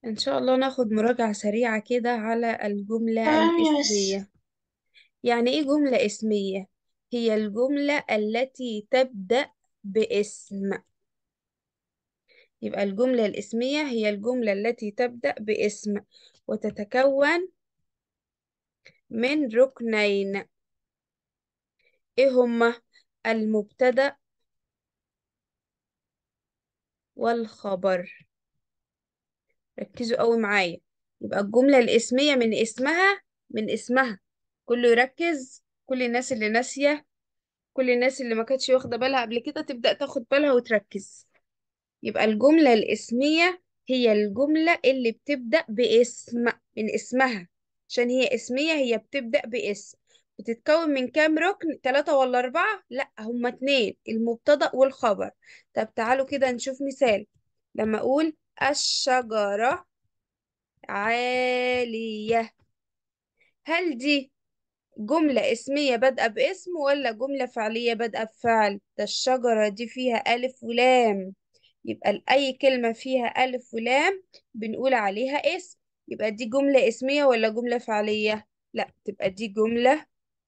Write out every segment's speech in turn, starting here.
إن شاء الله ناخد مراجعة سريعة كده على الجملة تمام يا مس الاسمية يعني إيه جملة اسمية؟ هي الجملة التي تبدأ باسم يبقى الجملة الاسمية هي الجملة التي تبدأ باسم وتتكون من ركنين إيه هما؟ المبتدأ والخبر ركزوا قوي معايا يبقى الجملة الاسمية من اسمها من اسمها كله يركز كل الناس اللي ناسية كل الناس اللي ما كانتش واخدة بالها قبل كده تبدأ تاخد بالها وتركز يبقى الجملة الاسمية هي الجملة اللي بتبدأ باسم من اسمها عشان هي اسمية هي بتبدأ باسم بتتكون من كام ركن ثلاثة ولا أربعة لا هما اتنين المبتدأ والخبر طب تعالوا كده نشوف مثال لما أقول الشجرة عالية هل دي جملة اسمية بادئة باسم ولا جملة فعلية بادئة بفعل ده الشجرة دي فيها ألف ولام يبقى أي كلمة فيها ألف ولام بنقول عليها اسم يبقى دي جملة اسمية ولا جملة فعلية لا تبقى دي جملة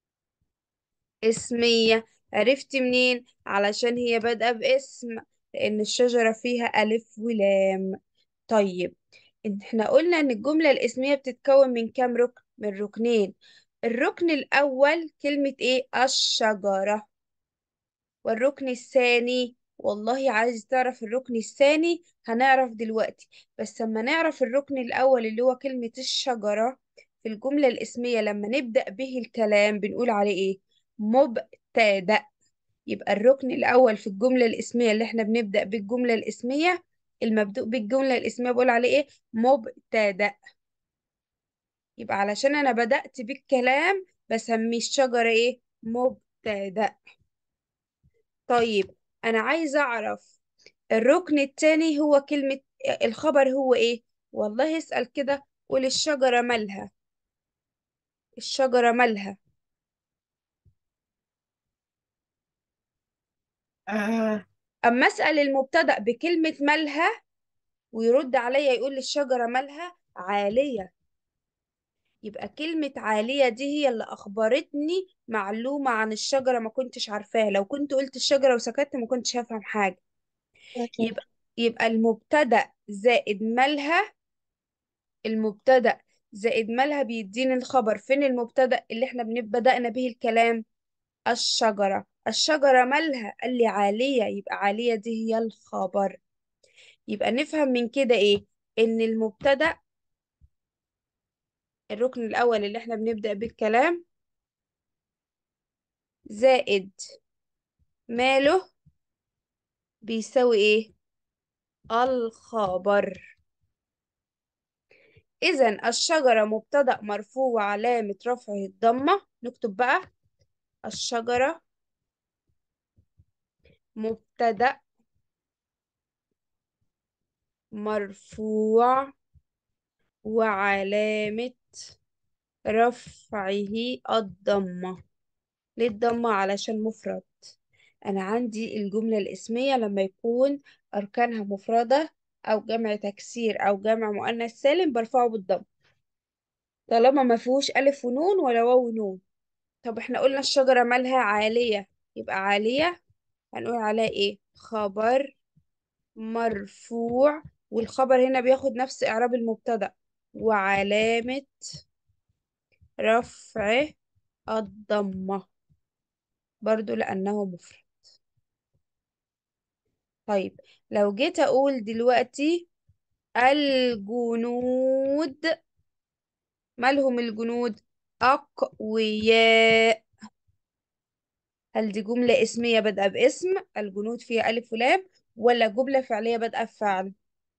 اسمية عرفتي منين علشان هي بادئة باسم لأن الشجرة فيها ألف ولام طيب إن احنا قلنا ان الجملة الاسمية بتتكون من كام ركن من ركنين الركن الاول كلمة ايه الشجرة والركن الثاني والله عايز تعرف الركن الثاني هنعرف دلوقتي بس لما نعرف الركن الاول اللي هو كلمة الشجرة في الجملة الاسمية لما نبدأ به الكلام بنقول عليه ايه مبتدأ يبقى الركن الأول في الجملة الاسمية اللي احنا بنبدأ بالجملة الاسمية المبدوء بالجملة الاسمية بقول عليه ايه مبتدأ يبقى علشان انا بدأت بالكلام بسمي الشجرة ايه مبتدأ طيب انا عايزة اعرف الركن التاني هو كلمة الخبر هو ايه والله اسأل كده قول الشجرة مالها الشجرة مالها آه. اما اسأل المبتدأ بكلمة مالها ويرد عليا يقول لي الشجرة مالها عالية يبقى كلمة عالية دي هي اللي أخبرتني معلومة عن الشجرة ما كنتش عارفاها لو كنت قلت الشجرة وسكت ما كنتش هفهم حاجة لكن يبقى يبقى المبتدأ زائد مالها المبتدأ زائد مالها بيديني الخبر فين المبتدأ اللي احنا بن- بدأنا به الكلام الشجرة الشجرة مالها قال لي عالية يبقى عالية دي هي الخبر يبقى نفهم من كده ايه ان المبتدأ الركن الأول اللي احنا بنبدأ به الكلام زائد ماله بيساوي ايه الخبر إذا الشجرة مبتدأ مرفوع وعلامة رفعه الضمة نكتب بقى الشجرة مبتدأ مرفوع وعلامة رفعه الضمة ليه الضمة علشان مفرد أنا عندي الجملة الاسمية لما يكون أركانها مفردة أو جمع تكسير أو جمع مؤنث سالم برفعه بالضم طالما ما فيهوش ألف ونون ولا واو ونون طب احنا قلنا الشجرة مالها عالية يبقى عالية هنقول عليها ايه خبر مرفوع والخبر هنا بياخد نفس إعراب المبتدأ وعلامة رفعه الضمة برضو لأنه مفرد طيب لو جيت أقول دلوقتي الجنود مالهم الجنود أقوياء هل دي جملة اسمية بادئة باسم الجنود فيها ألف ولام ولا جملة فعلية بادئة بفعل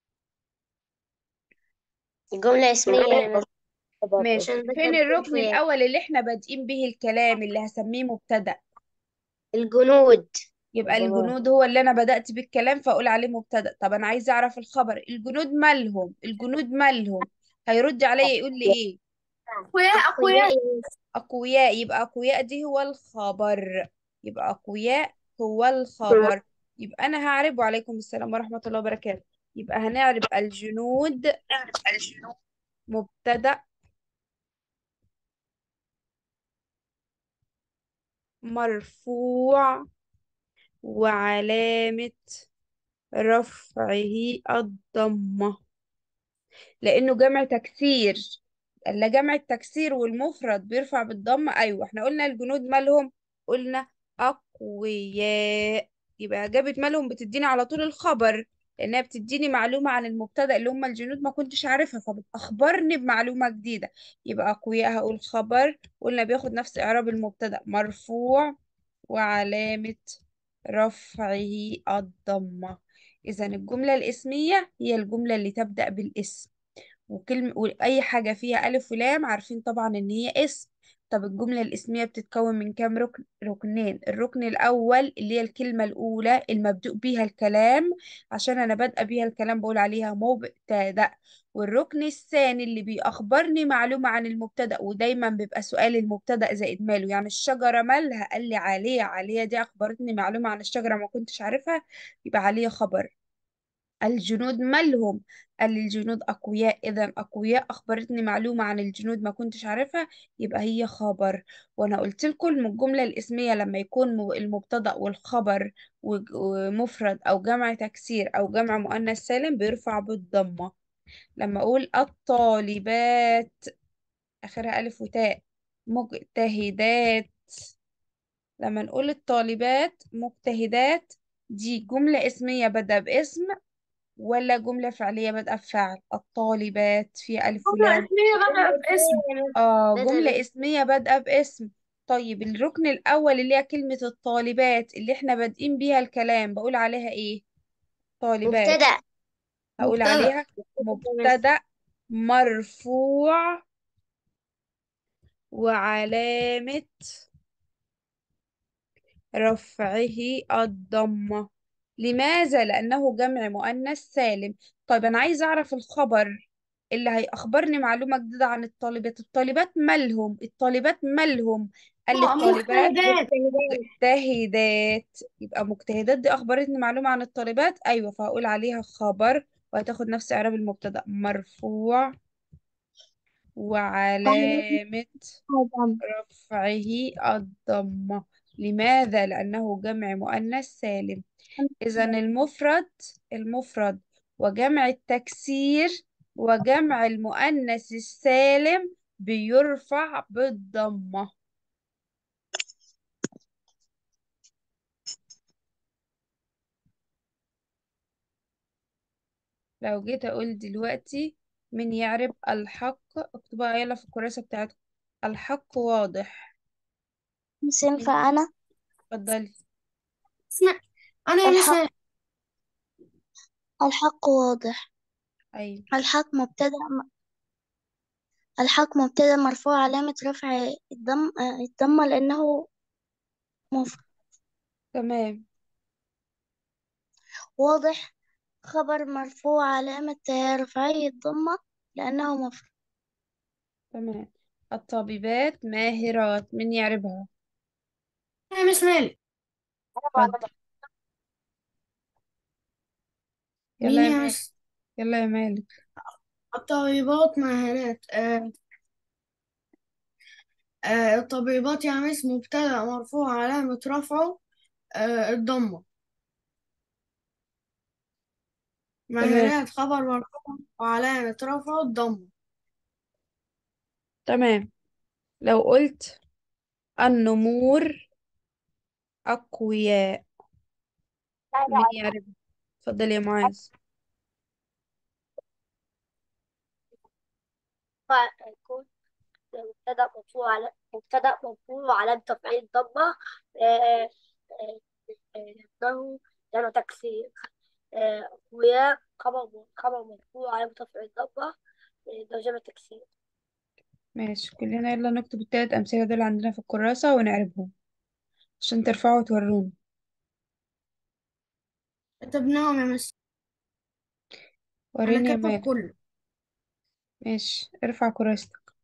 الجملة اسمية يا مس ماشي عشان فين بدأ بألف الركن ولام الأول اللي احنا بادئين به الكلام اللي هسميه مبتدأ الجنود يبقى الجنود الجنود هو اللي أنا بدأت بالكلام فأقول عليه مبتدأ طب أنا عايزة أعرف الخبر الجنود مالهم الجنود مالهم هيرد عليا يقول لي إيه أقوياء أقوياء يا مس. أقوياء يبقى أقوياء دي هو الخبر يبقى أقوياء هو الخبر يبقى أنا هعرب وعليكم السلام ورحمة الله وبركاته يبقى هنعرب الجنود مبتدأ مرفوع وعلامة رفعه الضمة لأنه جمع تكسير الا جمع التكسير والمفرد بيرفع بالضمة أيوة احنا قلنا الجنود مالهم قلنا أقوياء يبقى جابت مالهم بتديني على طول الخبر لأنها بتديني معلومة عن المبتدأ اللي هم الجنود ما كنتش عارفها فبتأخبرني بمعلومة جديدة يبقى أقوياء هقول خبر قلنا بياخد نفس إعراب المبتدأ مرفوع وعلامة رفعه الضمة إذا الجملة الاسمية هي الجملة اللي تبدأ بالاسم وكلمة وأي حاجة فيها ألف ولام عارفين طبعا إن هي اسم طب الجملة الاسمية بتتكون من كام ركن؟ ركنين الركن الأول اللي هي الكلمة الأولى المبدوء بيها الكلام عشان أنا بادئة بيها الكلام بقول عليها مبتدأ والركن الثاني اللي بيأخبرني معلومة عن المبتدأ ودايما بيبقى سؤال المبتدأ زائد ماله يعني الشجرة مالها قال لي عليه عليه دي أخبرتني معلومة عن الشجرة ما كنتش عارفها يبقى عليه خبر الجنود مالهم قال لي الجنود أقوياء إذا أقوياء أخبرتني معلومة عن الجنود ما كنتش عارفها يبقى هي خبر وأنا قلت لكم من الجملة الاسمية لما يكون م- المبتدأ والخبر وج- ومفرد أو جمع تكسير أو جمع مؤنث سالم بيرفع بالضمة لما أقول الطالبات آخرها ألف وتاء مجتهدات لما نقول الطالبات مجتهدات دي جملة اسمية بدأ باسم ولا جملة فعلية بادئة بفعل الطالبات في ألف جملة ولام اسمية بدأ باسم اه بدأ جملة باسم اسمية بادئة باسم طيب الركن الأول اللي هي كلمة الطالبات اللي احنا بادئين بيها الكلام بقول عليها ايه طالبات مبتدأ هقول مبتدأ عليها مبتدأ مرفوع وعلامة رفعه الضمة لماذا؟ لأنه جمع مؤنث سالم طيب أنا عايزة أعرف الخبر اللي هيأخبرني معلومة جديدة عن الطالبات الطالبات مالهم الطالبات مالهم قال لي الطالبات مجتهدات مجتهدات يبقى مجتهدات دي أخبرتني معلومة عن الطالبات أيوة فهقول عليها خبر وهتاخد نفس إعراب المبتدأ مرفوع وعلامة رفعه الضمة لماذا؟ لأنه جمع مؤنث سالم إذا المفرد المفرد وجمع التكسير وجمع المؤنث السالم بيرفع بالضمة لو جيت أقول دلوقتي من يعرب الحق اكتبها يلا في الكراسة بتاعتكم الحق واضح مش مين ينفع أنا اتفضلي اسمع أنا يا الحق مس الحق واضح أيوة الحق مبتدأ الحق مبتدأ مرفوع علامة رفع الضم آه، الضمة لأنه مفرد تمام واضح خبر مرفوع علامة رفعه الضمة لأنه مفرد تمام الطبيبات ماهرات من يعربها يا مس مالك اتفضل مين يلا يا يا مالك مس يلا يا مالك الطبيبات ماهرات آه آه الطبيبات يا مس مبتدأ مرفوع علامة رفعه آه الضمة تمام ماهرات خبر مرفوع وعلامة رفعه الضمة تمام لو قلت النمور أقوياء من يعرف اتفضل يا معاذ يكون مبتدأ مرفوع على مبتدأ مرفوع وعلامة تفعيل الضمة آه، آه، آه، له له تكسير آه، ويا خبر خبر مرفوع علامة تفعيل الضمة آه، ده جمع تكسير ماشي كلنا يلا نكتب التلات أمثلة دول عندنا في الكراسة ونعربهم عشان ترفعوا وتوروني كتبناهم يا مس أنا وريني يا كاتبه مالك كله ماشي ارفع كراستك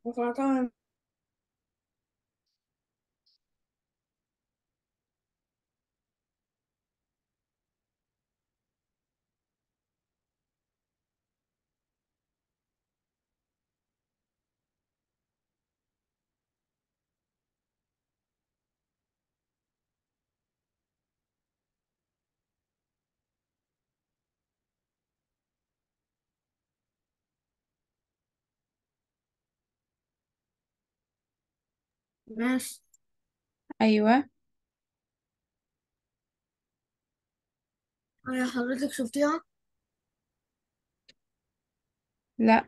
مقاطعة ماشي ايوه يا حضرتك شفتيها لا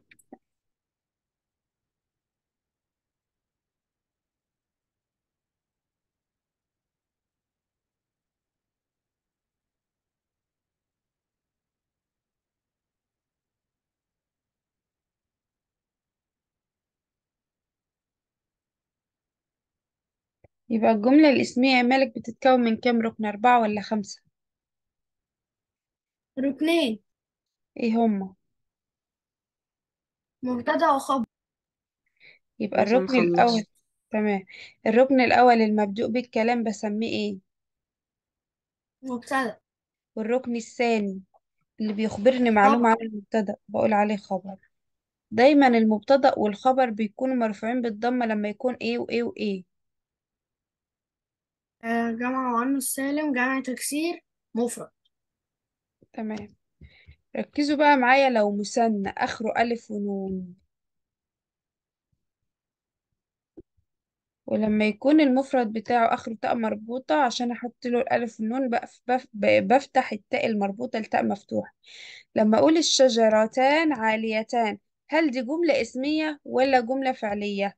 يبقى الجملة الاسمية يا مالك بتتكون من كام ركن أربعة ولا خمسة ركنين ايه هما مبتدأ وخبر يبقى عشان الركن الأول خلص تمام الركن الأول المبدوء بالكلام بسميه ايه مبتدأ والركن الثاني اللي بيخبرني معلومة خبر عن المبتدأ بقول عليه خبر دايما المبتدأ والخبر بيكونوا مرفوعين بالضمة لما يكون ايه وايه وايه آه، جمع مؤنث سالم جمع تكسير مفرد تمام ركزوا بقى معايا لو مثنى آخره ألف ونون ولما يكون المفرد بتاعه آخره تاء مربوطة عشان أحط له الألف والنون بقف- بف- ب- بفتح التاء المربوطة لتاء مفتوحة لما أقول الشجرتان عاليتان هل دي جملة اسمية ولا جملة فعلية؟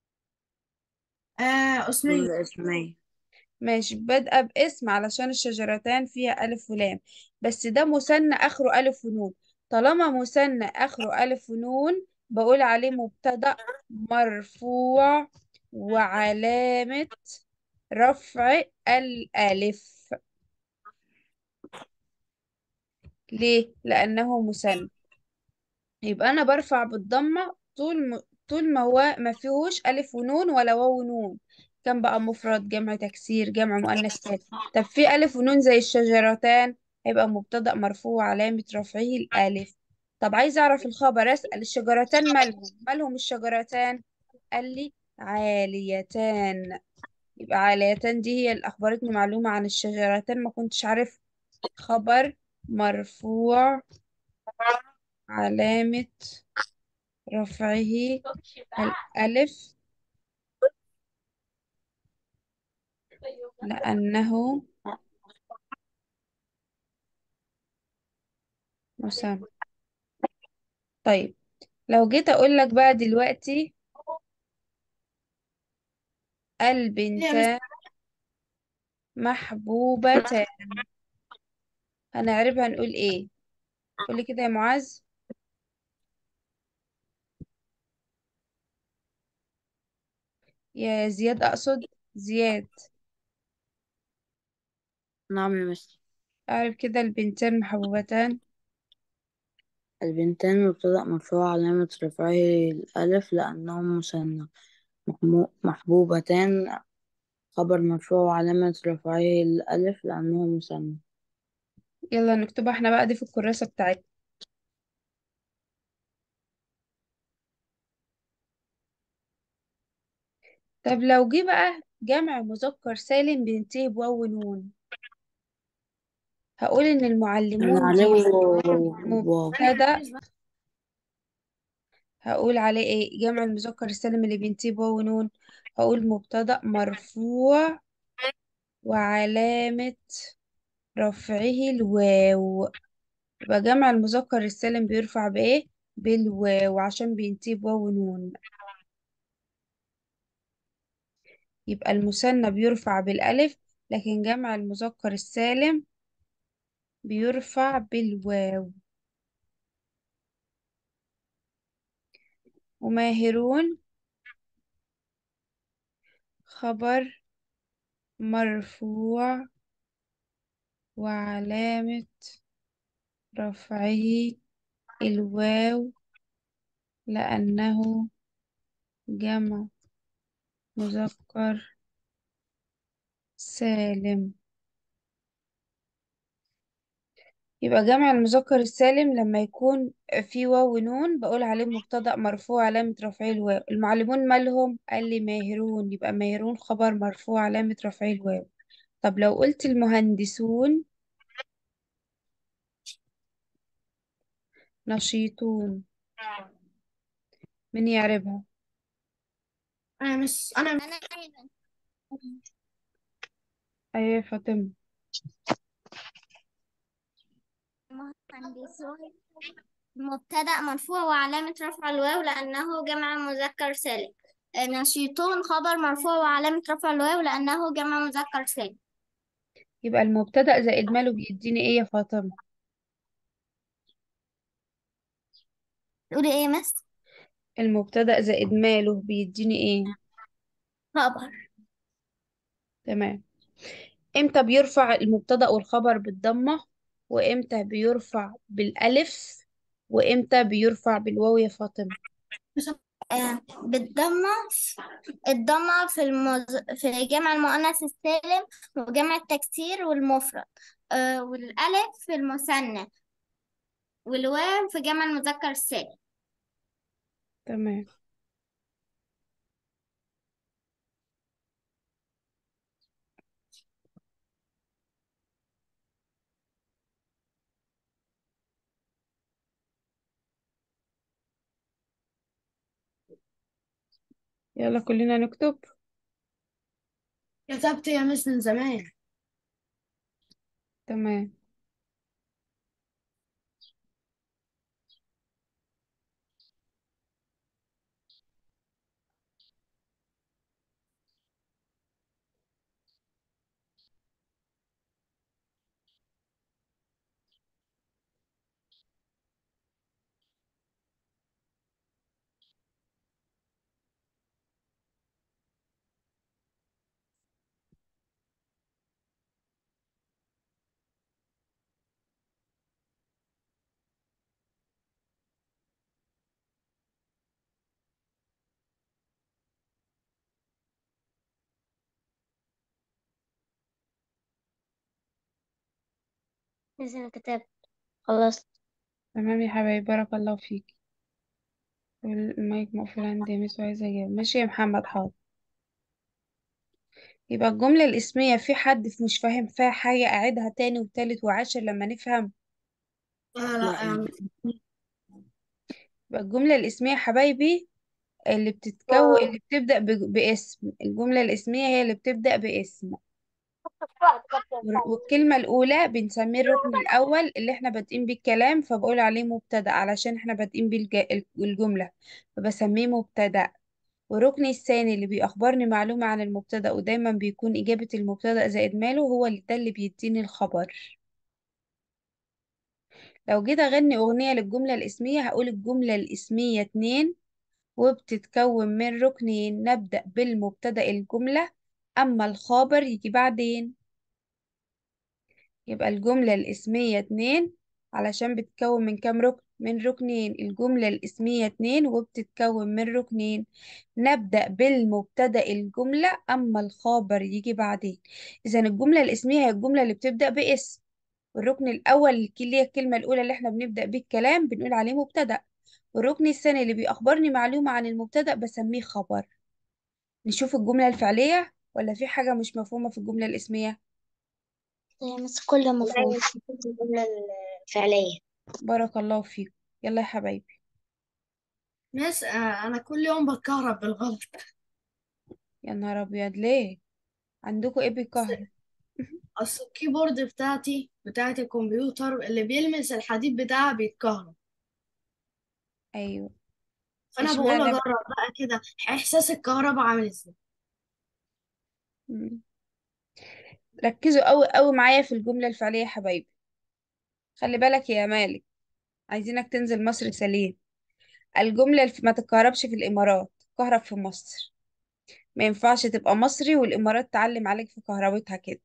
آه اسمية جملة اسمية ماشي بادئة باسم علشان الشجرتان فيها ألف ولام بس ده مثنى آخره ألف ونون طالما مثنى آخره ألف ونون بقول عليه مبتدأ مرفوع وعلامة رفع الألف ليه؟ لأنه مثنى يبقى أنا برفع بالضمة طول م... طول ما هو ما فيهوش ألف ونون ولا واو ونون كان بقى مفرد جمع تكسير جمع مؤنث سالم طب في ألف ونون زي الشجرتان هيبقى مبتدأ مرفوع علامة رفعه الألف طب عايز أعرف الخبر أسأل الشجرتان مالهم مالهم الشجرتان قال لي عاليتان يبقى عاليتان دي هي اللي أخبرتني معلومة عن الشجرتان ما كنتش عارف خبر مرفوع علامة رفعه الألف لأنه مسمى طيب لو جيت أقول لك بقى دلوقتي هي مش البنتان محبوبتان هنعربها نقول إيه قولي كده يا معاذ يا زياد أقصد زياد نعم يا مستر أعرف كده البنتان محبوبتان البنتان مبتدأ مرفوع علامة رفعه الألف لأنه مثنى محمو- محبوبتان خبر مرفوع علامة رفعه الألف لأنه مثنى يلا نكتبها احنا بقى دي في الكراسة بتاعتنا طب لو جه بقى جمع مذكر سالم بينتهي بواو ونون هقول إن المعلمون دي هنعلمه واو مبتدأ هقول عليه ايه جمع المذكر السالم اللي بينتهي بواو ونون هقول مبتدأ مرفوع وعلامة رفعه الواو يبقى جمع المذكر السالم بيرفع بايه بالواو عشان بينتهي بواو ونون يبقى المثنى بيرفع بالالف لكن جمع المذكر السالم بيرفع بالواو وماهرون خبر مرفوع وعلامة رفعه الواو لأنه جمع مذكر سالم يبقى جمع المذكر السالم لما يكون في واو ونون بقول عليه مبتدأ مرفوع علامة رفعه الواو المعلمون مالهم قال لي ماهرون يبقى ماهرون خبر مرفوع علامة رفعه الواو طب لو قلت المهندسون نشيطون من يعربها انا مش انا أنا ايوه يا فاطمة مهندسون مبتدأ مرفوع وعلامة رفع الواو لأنه جمع مذكر سالم نشيطون خبر مرفوع وعلامة رفع الواو لأنه جمع مذكر سالم يبقى المبتدأ زائد ماله بيديني ايه يا فاطمة تقولي ايه يا مس المبتدأ زائد ماله بيديني ايه خبر تمام امتى بيرفع المبتدأ والخبر بالضمة وامتى بيرفع بالالف وامتى بيرفع بالواو يا فاطمة آه بالضمة الضمة في المز... في جمع المؤنث السالم وجمع التكسير والمفرد آه والألف في المثنى والواو في جمع المذكر السالم تمام يلا كلنا نكتب كتبت يا مس من زمان تمام بس أنا كتبت خلصت تمام يا حبايبي بارك الله فيك المايك مقفول عندي يا مس وعايزة اجاوب ماشي يا محمد حاضر يبقى الجملة الاسمية في حد في مش فاهم فيها حاجة أعيدها تاني وتالت وعاشر لما نفهم آه لا لا يا يعني يبقى الجملة الاسمية يا حبايبي اللي بتتكون اللي بتبدأ ب- باسم الجملة الاسمية هي اللي بتبدأ باسم والر- والكلمة الأولى بنسميه الركن الأول اللي احنا بادئين بيه الكلام فبقول عليه مبتدأ علشان احنا بادئين بيه الج- الجملة فبسميه مبتدأ والركن الثاني اللي بيخبرني معلومة عن المبتدأ ودايما بيكون إجابة المبتدأ زائد ماله هو اللي ده اللي بيديني الخبر لو جيت أغني أغنية للجملة الاسمية هقول الجملة الاسمية اتنين وبتتكون من ركنين نبدأ بالمبتدأ الجملة أما الخبر يجي بعدين يبقى الجملة الاسمية اتنين علشان بتتكون من كام ركن من ركنين الجملة الاسمية اتنين وبتتكون من ركنين نبدأ بالمبتدأ الجملة أما الخبر يجي بعدين إذا الجملة الاسمية هي الجملة اللي بتبدأ باسم والركن الأول اللي هي الكلمة الأولى اللي احنا بنبدأ بيه الكلام بنقول عليه مبتدأ والركن الثاني اللي بيأخبرني معلومة عن المبتدأ بسميه خبر نشوف الجملة الفعلية ولا في حاجة مش مفهومة في الجملة الاسمية هي مس كله مفهوم الجملة الفعلية بارك الله فيك يلا يا حبايبي مس آه أنا كل يوم بتكهرب بالغلط يا نهار أبيض ليه عندكم ايه بالكهرباء أصل الكيبورد بتاعتي بتاعت الكمبيوتر اللي بيلمس الحديد بتاعها بيتكهرب أيوه فأنا بقول اشمعنى أجرب بقى بقى كده إحساس الكهرباء عامل إزاي مم. ركزوا قوي قوي معايا في الجملة الفعلية يا حبايبي خلي بالك يا مالك عايزينك تنزل مصر سليم الجملة الف... ما تتكهربش في الإمارات كهرب في مصر ما ينفعش تبقى مصري والإمارات تعلم عليك في كهربتها كده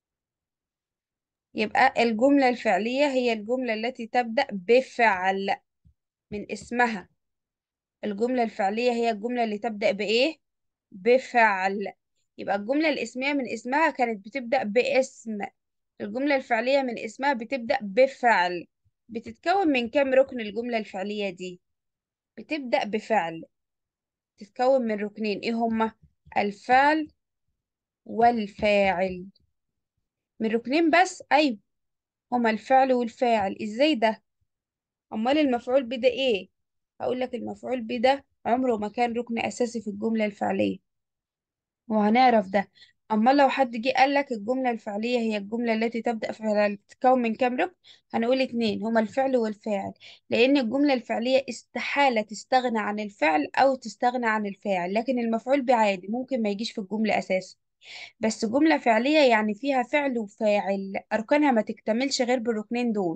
يبقى الجملة الفعلية هي الجملة التي تبدأ بفعل من اسمها الجملة الفعلية هي الجملة اللي تبدأ بإيه بفعل يبقى الجملة الاسمية من اسمها كانت بتبدأ باسم الجملة الفعلية من اسمها بتبدأ بفعل بتتكون من كام ركن الجملة الفعلية دي بتبدأ بفعل تتكون من ركنين ايه هما الفعل والفاعل من ركنين بس ايوه هما الفعل والفاعل ازاي ده امال المفعول به ده ايه هقول لك المفعول به ده عمره ما كان ركن اساسي في الجملة الفعلية وهنعرف ده اما لو حد جه قال لك الجملة الفعلية هي الجملة التي تبدأ في تتكون من كام ركن هنقول اتنين هما الفعل والفاعل لان الجملة الفعلية استحالة تستغنى عن الفعل او تستغنى عن الفاعل لكن المفعول به عادي ممكن ما يجيش في الجملة اساسا بس جملة فعلية يعني فيها فعل وفاعل اركانها ما تكتملش غير بالركنين دول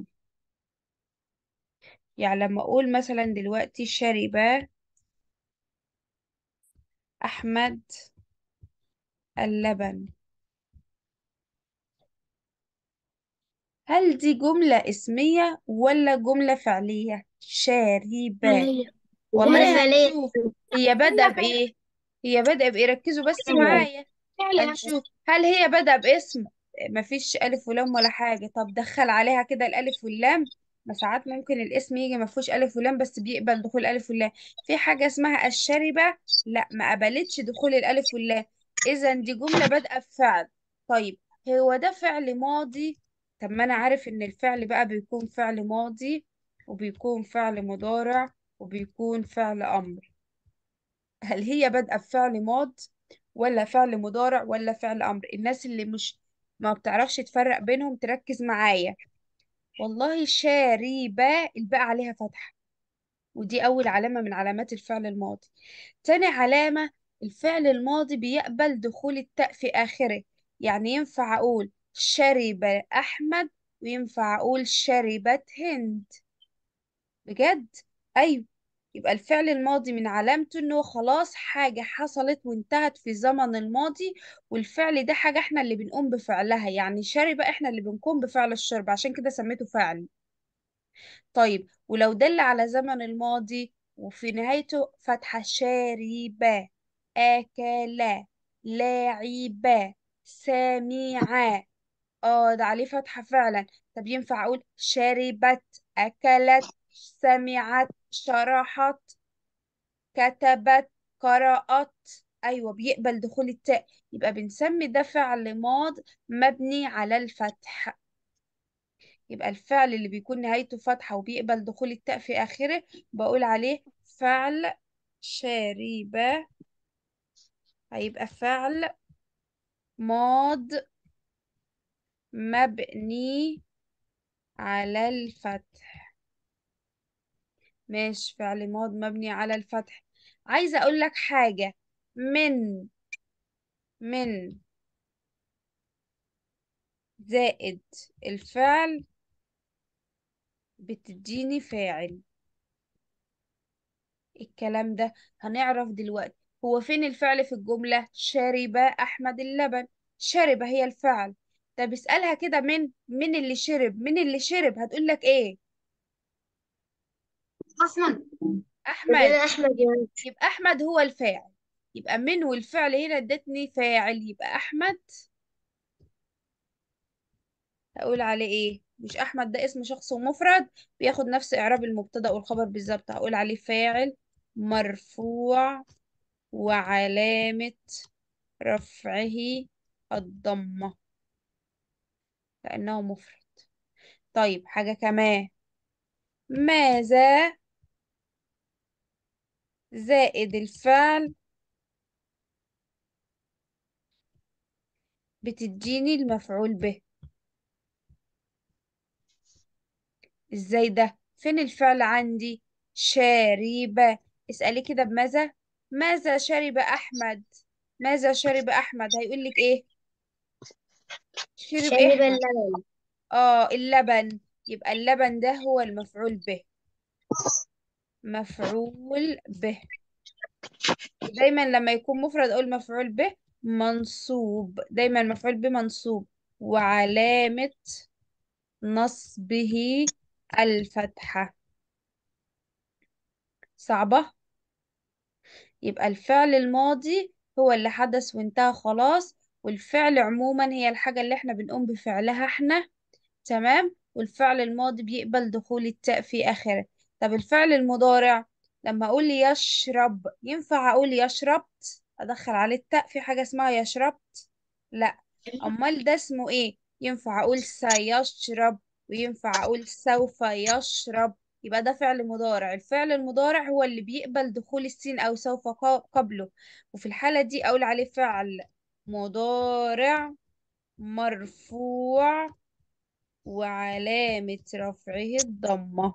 يعني لما اقول مثلا دلوقتي شرب احمد اللبن هل دي جملة اسمية ولا جملة فعلية شاربة فعلية والله جملة فعلية. هنشوف هي بادئة بإيه هي بادئة بإيه ركزوا بس فعلية. معايا هنشوف هل هي بادئة باسم مفيش ألف ولام ولا حاجة طب دخل عليها كده الألف واللام ما ساعات ممكن الاسم يجي مفهوش ألف ولام بس بيقبل دخول الألف واللام في حاجة اسمها الشاربة لا ما قبلتش دخول الألف واللام إذا دي جملة بادئة بفعل طيب هو ده فعل ماضي طب ما أنا عارف إن الفعل بقى بيكون فعل ماضي وبيكون فعل مضارع وبيكون فعل أمر هل هي بادئة بفعل ماض ولا فعل مضارع ولا فعل أمر الناس اللي مش ما بتعرفش تفرق بينهم تركز معايا والله شاربة الباء عليها فتحة ودي أول علامة من علامات الفعل الماضي تاني علامة الفعل الماضي بيقبل دخول التاء في آخره يعني ينفع أقول شرب أحمد وينفع أقول شربت هند بجد أيوة يبقى الفعل الماضي من علامته إنه خلاص حاجة حصلت وانتهت في زمن الماضي والفعل ده حاجة احنا اللي بنقوم بفعلها يعني شرب احنا اللي بنقوم بفعل الشرب عشان كده سميته فعل طيب ولو دل على زمن الماضي وفي نهايته فتحة شاربة أكلا لاعبا سامعا اه ده عليه فتحة فعلا طب ينفع أقول شربت أكلت سمعت شرحت كتبت قرأت أيوة بيقبل دخول التاء يبقى بنسمي ده فعل ماض مبني على الفتح يبقى الفعل اللي بيكون نهايته فتحة وبيقبل دخول التاء في آخره بقول عليه فعل شاربة هيبقى فعل ماض مبني على الفتح ماشي فعل ماض مبني على الفتح عايزة أقول لك حاجة من من زائد الفعل بتديني فاعل الكلام ده هنعرف دلوقتي هو فين الفعل في الجملة شرب أحمد اللبن شرب هي الفعل طب اسألها كده من من اللي شرب من اللي شرب هتقول لك ايه أحمد أحمد أحمد يعني يبقى أحمد هو الفاعل يبقى من والفعل هنا ادتني فاعل يبقى أحمد هقول عليه ايه مش أحمد ده اسم شخص ومفرد بياخد نفس إعراب المبتدأ والخبر بالظبط هقول عليه فاعل مرفوع وعلامة رفعه الضمة لأنه مفرد طيب حاجة كمان ماذا زائد الفعل بتديني المفعول به ازاي ده فين الفعل عندي شارب اسألي كده بماذا ماذا شرب أحمد ماذا شرب أحمد هيقول لك ايه شرب شرب ايه اللبن اه اللبن يبقى اللبن ده هو المفعول به مفعول به دايما لما يكون مفرد اقول مفعول به منصوب دايما مفعول به منصوب وعلامة نصبه الفتحة صعبة يبقى الفعل الماضي هو اللي حدث وانتهى خلاص والفعل عموما هي الحاجة اللي احنا بنقوم بفعلها احنا تمام والفعل الماضي بيقبل دخول التاء في آخره طب الفعل المضارع لما أقول يشرب ينفع أقول يشربت أدخل عليه التاء في حاجة اسمها يشربت لا أمال ده اسمه إيه ينفع أقول سيشرب وينفع أقول سوف يشرب يبقى ده فعل مضارع الفعل المضارع هو اللي بيقبل دخول السين أو سوف ق- قبله وفي الحالة دي أقول عليه فعل مضارع مرفوع وعلامة رفعه الضمة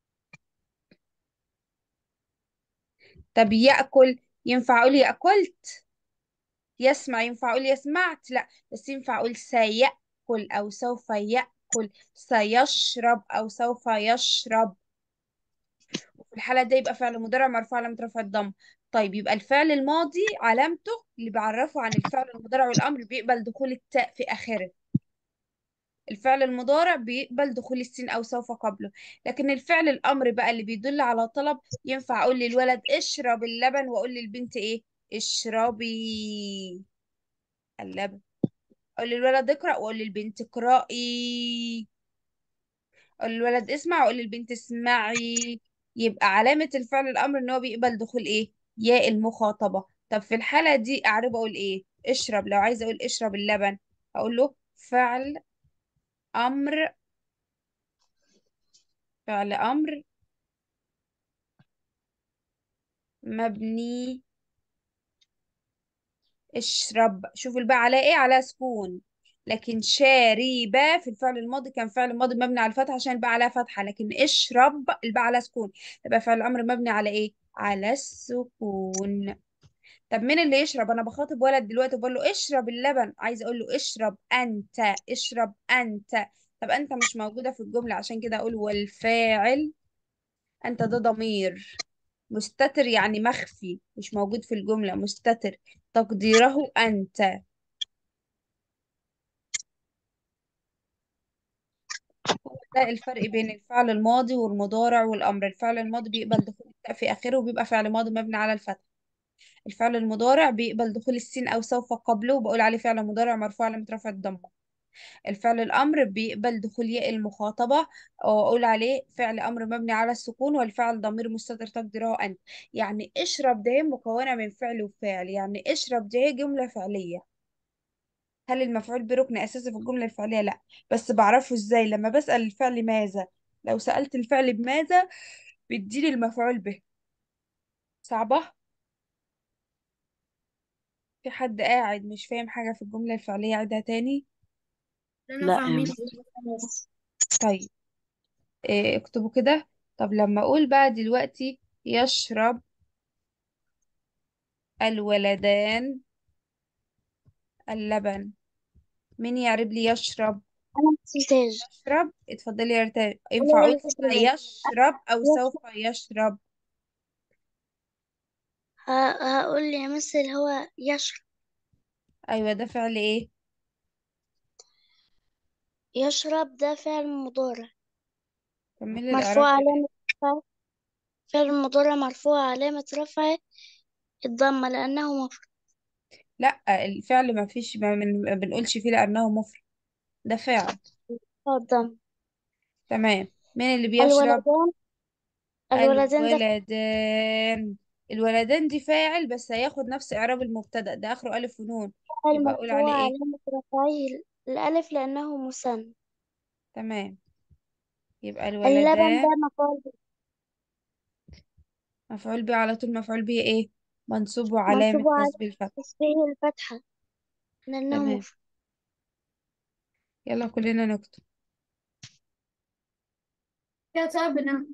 طب يأكل ينفع أقول يأكلت يسمع ينفع أقول يسمعت لا بس ينفع أقول سيأكل أو سوف يأكل سيشرب أو سوف يشرب وفي الحالة دي يبقى فعل مضارع مرفوع علامة رفع الضمة طيب يبقى الفعل الماضي علامته اللي بعرفه عن الفعل المضارع والأمر بيقبل دخول التاء في آخره الفعل المضارع بيقبل دخول السين أو سوف قبله لكن الفعل الأمر بقى اللي بيدل على طلب ينفع أقول للولد اشرب اللبن وأقول للبنت إيه اشربي اللبن أقول للولد اقرأ وأقول للبنت اقرأي أقول للولد اسمع وأقول للبنت اسمعي يبقى علامة الفعل الأمر إن هو بيقبل دخول إيه ياء المخاطبة طب في الحالة دي أعرب أقول إيه اشرب لو عايزة أقول اشرب اللبن أقول له فعل أمر فعل أمر مبني اشرب شوف الباء على ايه على سكون لكن شاربة في الفعل الماضي كان فعل ماضي مبني على الفتحة عشان الباء عليها فتحة لكن اشرب الباء على سكون يبقى فعل الأمر مبني على ايه على السكون طب مين اللي يشرب انا بخاطب ولد دلوقتي بقول له اشرب اللبن عايز اقول له اشرب انت اشرب انت طب انت مش موجودة في الجملة عشان كده اقول والفاعل انت ده ضمير مستتر يعني مخفي مش موجود في الجملة مستتر تقديره أنت ده الفرق بين الفعل الماضي والمضارع والأمر الفعل الماضي بيقبل دخول التاء في آخره وبيبقى فعل ماضي مبني على الفتح الفعل المضارع بيقبل دخول السين أو سوف قبله وبقول عليه فعل مضارع مرفوع علامة رفع الضمة الفعل الأمر بيقبل دخول ياء المخاطبة وأقول عليه فعل أمر مبني على السكون والفعل ضمير مستتر تقديره أنت يعني اشرب ده مكونة من فعل وفاعل يعني اشرب ده جملة فعلية هل المفعول به ركن أساسي في الجملة الفعلية لا بس بعرفه ازاي لما بسأل الفعل ماذا لو سألت الفعل بماذا بيديني المفعول به صعبة في حد قاعد مش فاهم حاجة في الجملة الفعلية عيدها تاني لا يا مس طيب إيه اكتبوا كده طب لما أقول بقى دلوقتي يشرب الولدان اللبن مين يعرب لي يشرب أنا مسلتاج يشرب اتفضلي يا رتاب ينفع أقول سيشرب أو سوف يشرب هقول يا مثل هو يشرب أيوة ده فعل إيه يشرب ده فعل مضارع كملي مرفوع الإعراب كده علامة رفعه فعل مضارع مرفوع علامة رفعه الضمة لأنه مفرد لا الفعل ما فيش ما, من ما بنقولش فيه لأنه مفرد ده فعل الضم تمام مين اللي بيشرب الولدان الولدان ده الولدان الولدان دي فاعل بس هياخد نفس إعراب المبتدأ ده آخره ألف ونون فعل يبقى أقول عليه مرفوع إيه علامة رفعه الألف لأنه مثنى تمام يبقى اللبن الولدان ده مفعول به مفعول به على طول مفعول به إيه منصوب وعلامة منصوب على نصب الفتح تسبيح الفتحة لأنه تمام مفرد يلا كلنا نكتب يا تعبنا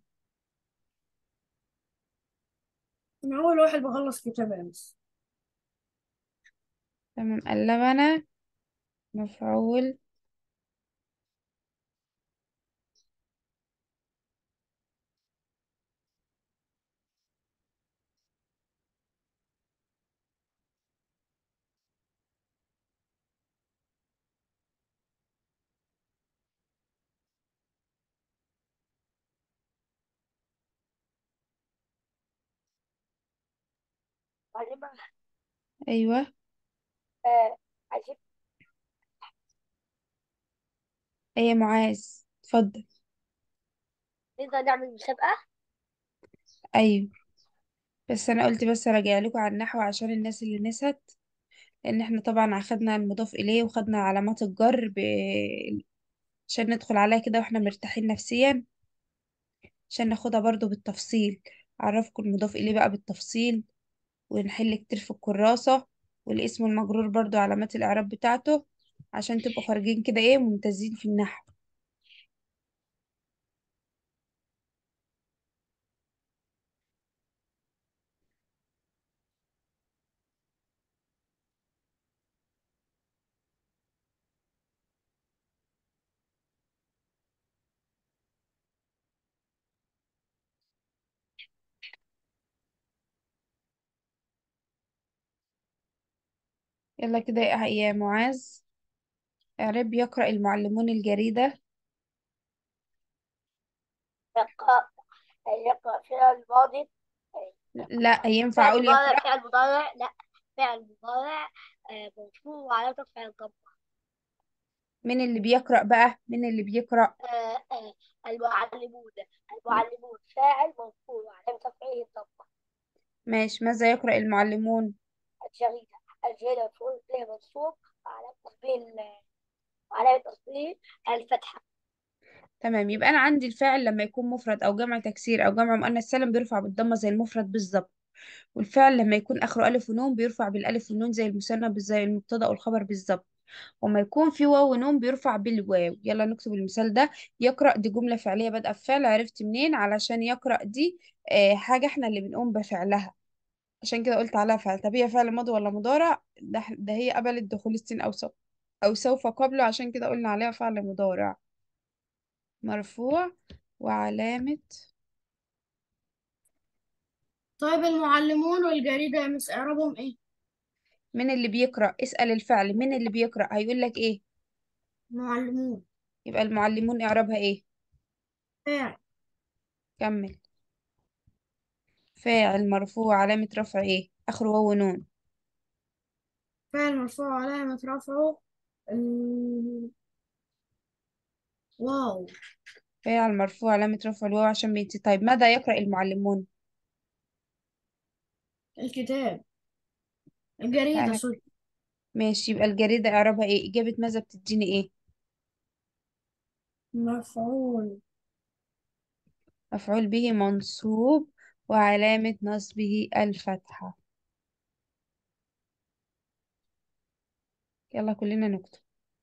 أنا أول واحد بخلص كتابة أمس تمام اللبنة مفعول معلمة ايوه آه عايزين ايه يا معاذ اتفضل نقدر نعمل مسابقة ايوه بس انا قلت بس اراجع لكم على النحو عشان الناس اللي نست لان احنا طبعا اخدنا المضاف اليه وخدنا علامات الجر ب... عشان ندخل عليها كده واحنا مرتاحين نفسيا عشان ناخدها برضو بالتفصيل اعرفكم المضاف اليه بقى بالتفصيل ونحل كتير في الكراسة والاسم المجرور برضو علامات الاعراب بتاعته عشان تبقوا خارجين كده ايه ممتازين في النحو يلا كده يا يا معاذ اعرب يقرأ المعلمون الجريدة يقرأ يقرأ فعل الماضي لا ينفع فعل اقول مضارع يقرأ فعل مضارع لا فعل مضارع آه، مرفوع وعلى رفع الضمة مين اللي بيقرأ بقى مين اللي بيقرأ آه، آه، المعلمون المعلمون فاعل مرفوع وعلى رفعه الضمة ماشي ماذا يقرأ المعلمون الجريدة الجريدة مفعول به منصوب وعلى تصبيل وعلى تصبيل الفتحة تمام يبقى انا عندي الفاعل لما يكون مفرد او جمع تكسير او جمع مؤنث سالم بيرفع بالضمه زي المفرد بالظبط والفعل لما يكون اخره الف ونون بيرفع بالالف والنون زي المثنى بال- زي المبتدا والخبر بالظبط وما يكون في واو ونون بيرفع بالواو يلا نكتب المثال ده يقرأ دي جملة فعلية بادئة بفعل عرفت منين علشان يقرأ دي آه حاجة احنا اللي بنقوم بفعلها عشان كده قلت عليها فعل طب هي فعل ماضي ولا مضارع ده, ده هي قبلت دخول السين او سوف او سوف قبله عشان كده قلنا عليها فعل مضارع مرفوع وعلامة طيب المعلمون والجريدة يا مس إعرابهم إيه؟ من اللي بيقرأ اسأل الفعل من اللي بيقرأ هيقول لك ايه معلمون يبقى المعلمون اعرابها ايه فاعل كمل فاعل مرفوع علامة رفع ايه اخره واو ونون فاعل مرفوع علامة رفعه ال- واو فاعل مرفوع علامة رفع الواو عشان بينتهي طيب ماذا يقرأ المعلمون الكتاب الجريدة يعني سوري ماشي يبقى الجريدة اعرابها ايه اجابة ماذا بتديني ايه مفعول مفعول به منصوب وعلامة نصبه الفتحة يلا كلنا نكتب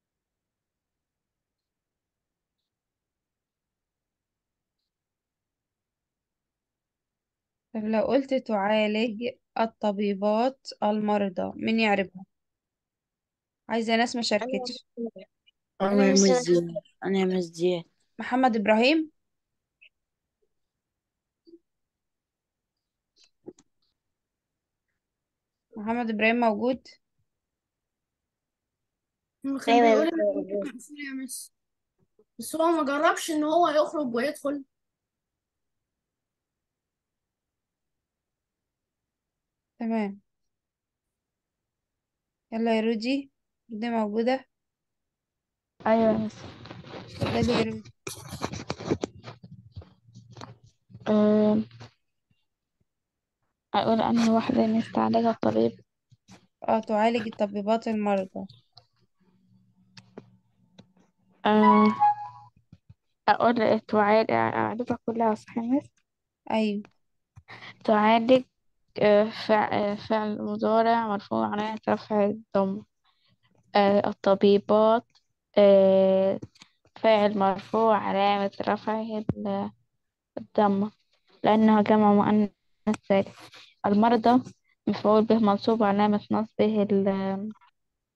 طب لو قلت تعالج الطبيبات المرضى مين يعرفها عايزة ناس ما شاركتش أنا أنا يا مش مس زياد أنا يا مس زياد محمد إبراهيم محمد إبراهيم موجود هو كان أيوة بيقول يا إن دكتور. الباب مقفول يا مس بس هو ما جربش إن هو يخرج ويدخل تمام يلا يا رودي رودي موجودة أيوة يا مس اتفضلي يا رودي أه أقول أنهي واحدة نستعالجها الطبيب اه تعالج الطبيبات المرضى أه أقول تعالج أعرفها كلها صح يا مس أيوه تعالج أه فعل, فعل مضارع مرفوع علامة رفع الضم أه الطبيبات أه فاعل مرفوع علامة رفعه ال- الضمة لأنه جمع مؤنث سالم المرضى مفعول به منصوب علامة نصبه ال-